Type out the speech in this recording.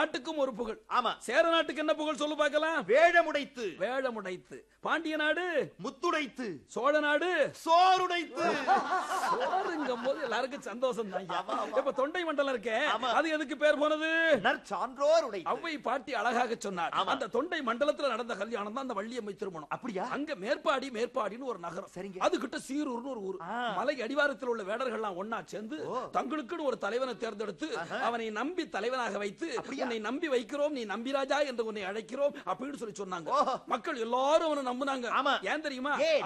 நாட்டுக்கும் ஒரு புகழ் ஆமா சேர நாட்டுக்கு என்ன புகழ் சொல்லு பார்க்கலாம் வேழமுடைத்து வேழமுடைத்து பாண்டிய நாடு முத்துடைத்து சோழ நாடு சோறுடைத்து சோறுங்கும் போது எல்லாருக்கும் சந்தோஷம் தான் இப்ப தொண்டை மண்டலம் இருக்கே ஆமா. அது எதுக்கு பேர் போனது நற்சான்றோர் உடைத்து அவ்வை பாட்டி அழகாக சொன்னார் ஆமா. அந்த தொண்டை மண்டலத்துல நடந்த கல்யாணம் தான் அந்த வள்ளியம்மை திருமணம் அப்படியா அங்க மேற்பாடி மேற்பாடின்னு ஒரு நகரம் சரிங்க. அது கிட்ட சீரூர்னு ஒரு ஊர் ஆ. மலை அடிவாரத்தில் உள்ள வேடர்கள்லாம் ஒன்னா சேர்ந்து ஓ. தங்களுக்குன்னு ஒரு தலைவனை தேர்ந்தெடுத்து அவனை நம்பி தலைவனாக வைத்து அப்படியா? உன்னை நம்பி வைக்கிறோம் நீ நம்பிராஜா என்று உன்னை அழைக்கிறோம் அப்படின்னு சொல்லி சொன்னாங்க ஓஹோ. மக்கள் எல்லாரும் அவனை நம்புனாங்க ஆமா. ஏன் தெரியுமா ஏன்?